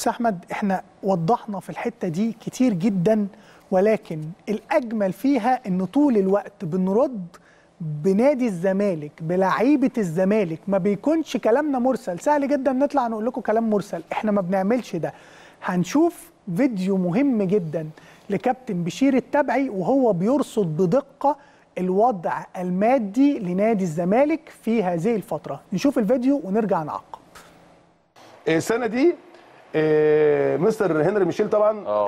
بص يا احمد احنا وضحنا في الحته دي كتير جدا ولكن الاجمل فيها ان طول الوقت بنرد بنادي الزمالك بلعيبه الزمالك ما بيكونش كلامنا مرسل سهل جدا نطلع نقول لكم كلام مرسل احنا ما بنعملش ده هنشوف فيديو مهم جدا لكابتن بشير التبعي وهو بيرصد بدقه الوضع المادي لنادي الزمالك في هذه الفتره نشوف الفيديو ونرجع نعقب السنه دي آه، مستر هنري ميشيل طبعا اه.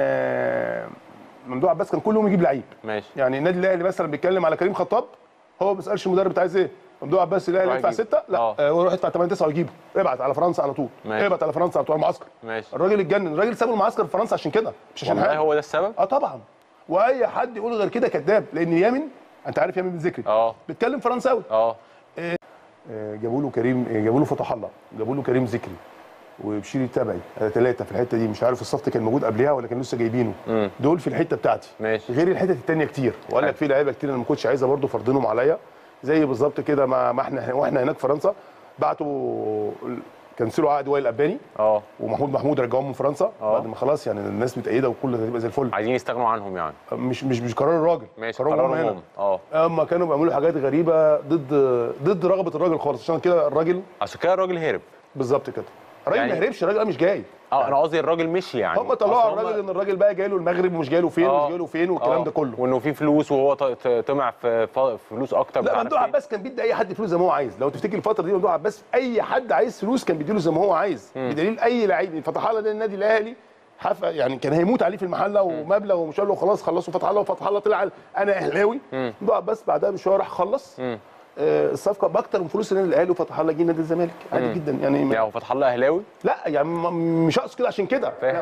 آه، ممدوح عباس كان كل يوم يجيب لعيب ماشي يعني النادي الاهلي مثلا بيتكلم على كريم خطاب هو ما بيسالش المدرب انت عايز ايه ممدوح عباس الاهلي روح يدفع يجيب. سته لا اه. آه، هو يروح يدفع 8 9 ويجيبه ابعت على فرنسا على طول ماشي. ابعت على فرنسا على طول على المعسكر ماشي الراجل اتجنن الراجل ساب المعسكر في فرنسا عشان كده مش عشان والله حاجه هو ده السبب اه طبعا واي حد يقول غير كده كذاب لان يامن انت عارف يامن بن ذكري اه بيتكلم فرنساوي اه آه، جابوا له كريم آه، جابوا له فتح الله جابوا له كريم ذكري وبشير التبعي ثلاثه في الحته دي مش عارف الصفت كان موجود قبلها ولا كان لسه جايبينه مم. دول في الحته بتاعتي ماشي. غير الحته الثانيه كتير وقال لك حلو. في لعيبه كتير انا ما كنتش عايزها برضه فرضينهم عليا زي بالظبط كده ما, ما احنا واحنا هناك في فرنسا بعتوا كنسلوا عقد وائل الاباني اه ومحمود محمود رجعوهم من فرنسا اه. بعد ما خلاص يعني الناس متأيده وكل هتبقى زي الفل عايزين يستغنوا عنهم يعني مش مش مش قرار الراجل ماشي قرارهم قرارهم هنا. هم اه اما كانوا بيعملوا حاجات غريبه ضد ضد رغبه الراجل خالص عشان كده الراجل عشان كده الراجل هرب بالظبط كده الراجل يعني- ما هربش الراجل قال مش جاي اه انا قصدي الراجل مشي يعني هم طلعوا أصل على هم- الراجل ان الراجل بقى جاي له المغرب ومش جاي له فين آه. ومش جاي له فين والكلام آه. ده كله وانه في فلوس وهو ط- ط- طمع في ف- فلوس اكتر مش لا عارف ممدوح إيه. عباس كان بيدي اي حد فلوس زي ما هو عايز لو تفتكر الفتره دي ممدوح عباس اي حد عايز فلوس كان بيديله زي ما هو عايز بدليل اي لعيب فتح الله ده النادي الاهلي حف يعني كان هيموت عليه في المحله ومبلغ ومش قال له خلاص خلصوا فتح الله وفتح الله طلع انا اهلاوي ممدوح عباس بعدها بشويه راح خلص مم. آه الصفقه باكتر من فلوس النادي الاهلي وفتح الله جه نادي الزمالك عادي جدا يعني يعني هو فتح الله اهلاوي لا يعني م- مش اقصد كده عشان كده فاهم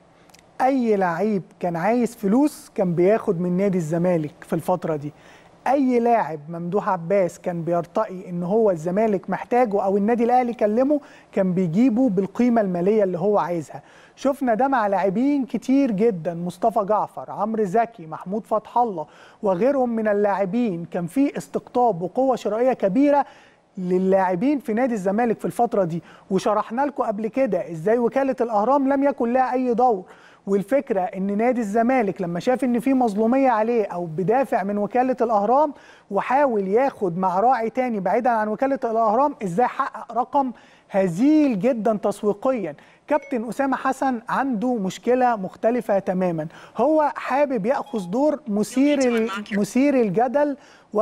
اي لعيب كان عايز فلوس كان بياخد من نادي الزمالك في الفتره دي اي لاعب ممدوح عباس كان بيرتقي ان هو الزمالك محتاجه او النادي الاهلي كلمه كان بيجيبه بالقيمه الماليه اللي هو عايزها شفنا ده مع لاعبين كتير جدا مصطفى جعفر عمرو زكي محمود فتح الله وغيرهم من اللاعبين كان في استقطاب وقوه شرائيه كبيره للاعبين في نادي الزمالك في الفتره دي وشرحنا لكم قبل كده ازاي وكاله الاهرام لم يكن لها اي دور والفكره ان نادي الزمالك لما شاف ان في مظلوميه عليه او بدافع من وكاله الاهرام وحاول ياخد مع راعي تاني بعيدا عن وكاله الاهرام ازاي حقق رقم هزيل جدا تسويقيا كابتن اسامه حسن عنده مشكله مختلفه تماما هو حابب ياخذ دور مثير ال- مثير الجدل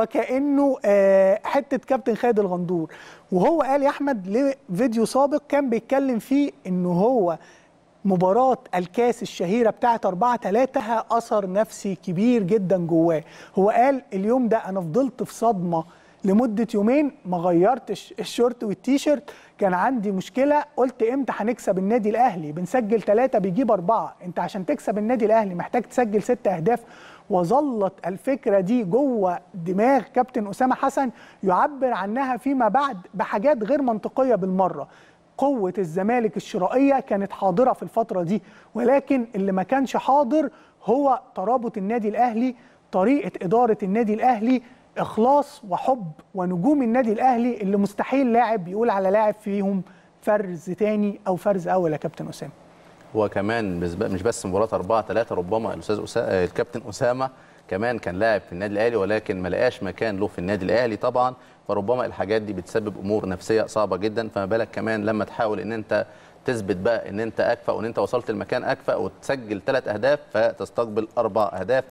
وكانه آه، حته كابتن خالد الغندور وهو قال يا احمد لفيديو سابق كان بيتكلم فيه انه هو مباراة الكاس الشهيرة بتاعت 4 3 لها أثر نفسي كبير جدا جواه هو قال اليوم ده أنا فضلت في صدمة لمدة يومين ما غيرتش الشورت والتيشيرت كان عندي مشكلة قلت امتى هنكسب النادي الأهلي بنسجل ثلاثة بيجيب أربعة انت عشان تكسب النادي الأهلي محتاج تسجل ست أهداف وظلت الفكرة دي جوه دماغ كابتن أسامة حسن يعبر عنها فيما بعد بحاجات غير منطقية بالمرة قوة الزمالك الشرائية كانت حاضرة في الفترة دي ولكن اللي ما كانش حاضر هو ترابط النادي الأهلي طريقة إدارة النادي الأهلي إخلاص وحب ونجوم النادي الأهلي اللي مستحيل لاعب يقول على لاعب فيهم فرز تاني أو فرز أول يا كابتن أسامة هو كمان مش ب- مش بس مباراه 4 3 ربما الاستاذ أسا... الكابتن اسامه كمان كان لاعب في النادي الاهلي ولكن ما لقاش مكان له في النادي الاهلي طبعا فربما الحاجات دي بتسبب امور نفسيه صعبه جدا فما بالك كمان لما تحاول ان انت تثبت بقى ان انت اكفأ وان انت وصلت لمكان اكفأ وتسجل ثلاث اهداف فتستقبل اربع اهداف